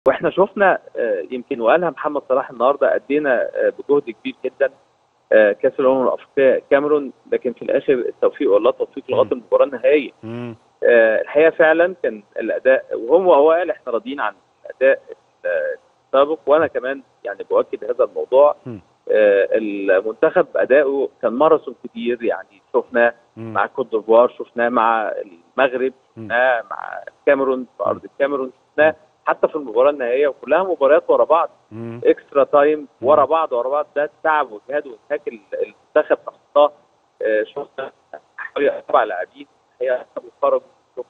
واحنا شفنا آه، يمكن وقالها محمد صلاح النهارده ادينا آه، بجهد كبير جدا آه، كاس الامم الافريقيه كاميرون لكن في الاخر التوفيق والله توفيق لغايه مم. المباراه النهائيه مم. آه، الحقيقه فعلا كان الاداء وهو هو قال احنا راضيين عن الاداء ال- السابق وانا كمان يعني باكد هذا الموضوع مم. آه، المنتخب اداؤه كان ماراثون كبير يعني شفناه مم. مع كوت ديفوار شفناه مع المغرب مم. شفناه مع الكاميرون في ارض الكاميرون شفناه حتى في المباراه النهائيه وكلها مباريات ورا بعض مم. اكسترا تايم ورا بعض ورا بعض ده تعب واجهاد وانتهاك ال- المنتخب تحطها آه، شفنا حوالي اربع لاعبين هي خرجوا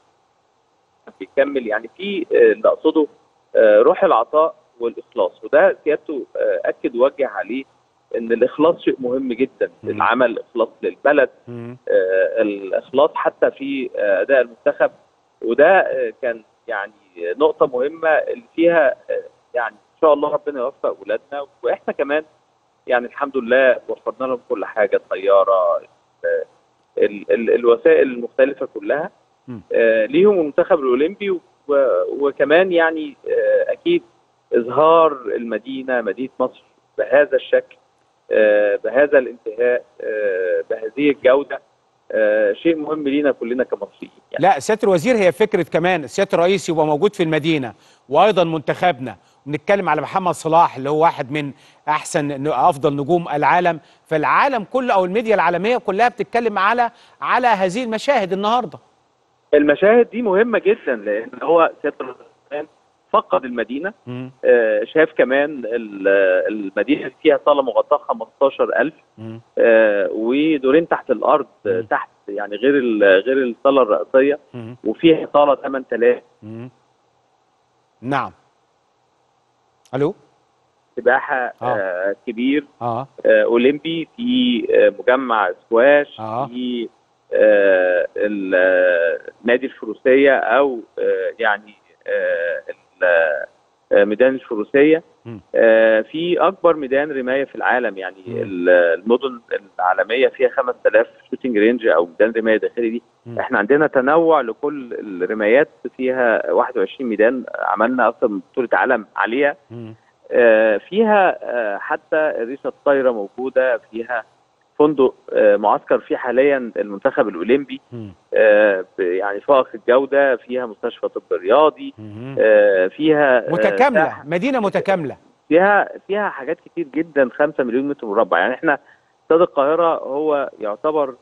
بيكمل يعني في آه، اللي اقصده آه، روح العطاء والاخلاص وده سيادته آه، اكد ووجه عليه ان الاخلاص شيء مهم جدا مم. العمل اخلاص للبلد مم. آه، الاخلاص حتى في آه، اداء المنتخب وده آه، كان يعني نقطه مهمه اللي فيها آه، يعني ان شاء الله ربنا يوفق اولادنا واحنا كمان يعني الحمد لله وفرنا لهم كل حاجه الطياره ال- ال- ال- الوسائل المختلفه كلها مم. آه، ليهم المنتخب الاولمبي و- وكمان يعني آه، اكيد اظهار المدينه مدينه مصر بهذا الشكل آه، بهذا الانتهاء آه، بهذه الجوده آه، شيء مهم لينا كلنا كمصريين يعني لا سياده الوزير هي فكره كمان سياده الرئيس يبقى موجود في المدينه وايضا منتخبنا بنتكلم على محمد صلاح اللي هو واحد من احسن افضل نجوم العالم فالعالم كله او الميديا العالميه كلها بتتكلم على على هذه المشاهد النهارده المشاهد دي مهمه جدا لان هو سياده الرئيس فقد المدينه مم. آه، شاف كمان ال- المدينه دي فيها صاله مغطاه 15000 مم. آه، ودورين تحت الارض آه، مم. تحت يعني غير ال- غير الصاله الرئيسيه مم. وفيها صاله 8000 مم. نعم الو سباحه آه. آه، كبير اه آه، اولمبي في آه، مجمع سكواش آه. في آه، ال- آه، نادي الفروسيه او آه، يعني آه، ال- آه، ميدان الفروسيه مم. آه، في اكبر ميدان رمايه في العالم يعني مم. ال- المدن العالميه فيها 5000 شوتنج رينج او ميدان رمايه داخلي دي مم. احنا عندنا تنوع لكل الرمايات فيها 21 ميدان عملنا اكثر من بطوله عالم عليها مم. آه، فيها آه، حتى الريشه الطايره موجوده فيها فندق آه، معسكر فيه حاليا المنتخب الاولمبي مم. آه، ب- يعني فائق الجوده فيها مستشفى طب رياضي مم. آه، فيها آه، متكامله ساحة. مدينه متكامله فيها فيها حاجات كتير جدا 5 مليون متر مربع يعني احنا استاد القاهره هو يعتبر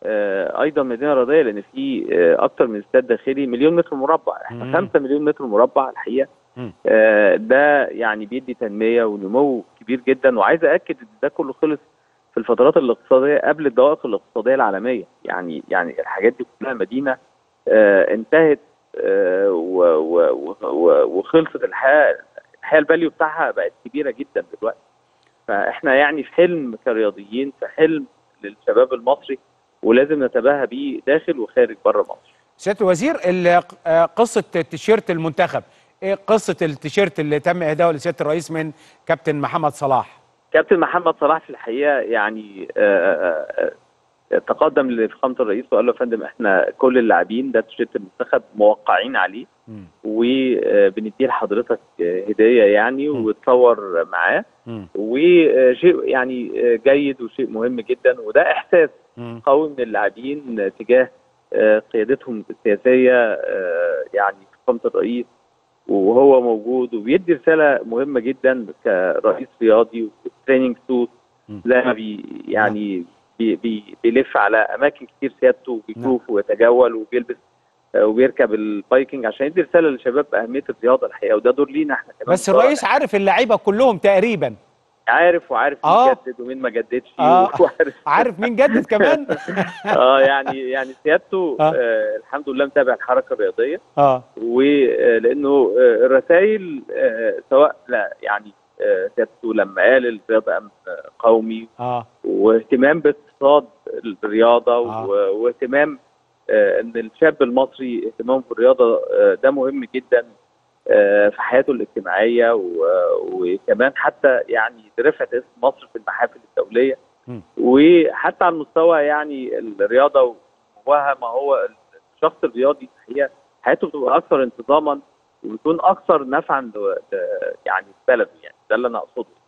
آه، ايضا مدينه رياضيه لان في آه، اكتر من استاد داخلي مليون متر مربع احنا مم. 5 مليون متر مربع الحقيقه مم. آه، ده يعني بيدي تنميه ونمو كبير جدا وعايز اكد ان ده كله خلص في الفترات الاقتصاديه قبل الدوائق الاقتصاديه العالميه يعني يعني الحاجات دي كلها مدينه آه، انتهت آه، و- و- و- وخلصت الحياه الحياه الفاليو بتاعها بقت كبيره جدا دلوقتي فاحنا يعني في حلم كرياضيين في حلم للشباب المصري ولازم نتباهى بيه داخل وخارج بره مصر سياده الوزير ال- آه، قصه تيشيرت المنتخب ايه قصه التيشيرت اللي تم اهدائه لسياده الرئيس من كابتن محمد صلاح كابتن محمد صلاح في الحقيقه يعني آه، آه، آه، تقدم لفخامه الرئيس وقال له يا فندم احنا كل اللاعبين ده تيشيرت المنتخب موقعين عليه مم. وبنديه لحضرتك آه، هديه يعني مم. وتصور معاه مم. وشيء يعني آه، جيد وشيء مهم جدا وده احساس مم. قوي من اللاعبين تجاه آه، قيادتهم السياسيه آه، يعني فخامه الرئيس وهو موجود وبيدي رساله مهمه جدا كرئيس رياضي وتريننج سوت مم. زي ما بي يعني بي بي بيلف على اماكن كتير سيادته وبيشوف ويتجول وبيلبس آه، وبيركب البايكنج عشان يدي رساله للشباب باهميه الرياضه الحقيقه وده دور لينا احنا كمان بس الرئيس عارف اللعيبه كلهم تقريبا عارف وعارف آه. مين جدد ومين ما جددش آه. وعارف عارف مين جدد كمان اه يعني يعني سيادته آه. آه الحمد لله متابع الحركه الرياضيه اه ولانه الرسائل آه، سواء لا يعني آه، سيادته لما قال الرياضه امن قومي اه واهتمام باقتصاد الرياضه آه. و- واهتمام آه، ان الشاب المصري اهتمامه بالرياضه آه، ده مهم جدا آه، في حياته الاجتماعيه و- وكمان حتى يعني رفعه اسم مصر في المحافل الدوليه م. وحتى على المستوى يعني الرياضه وجواها ما هو الشخص الرياضي الحقيقه حياته بتبقى اكثر انتظاما ويكون اكثر نفعا ل- ل- يعني في بلده يعني ده اللي انا اقصده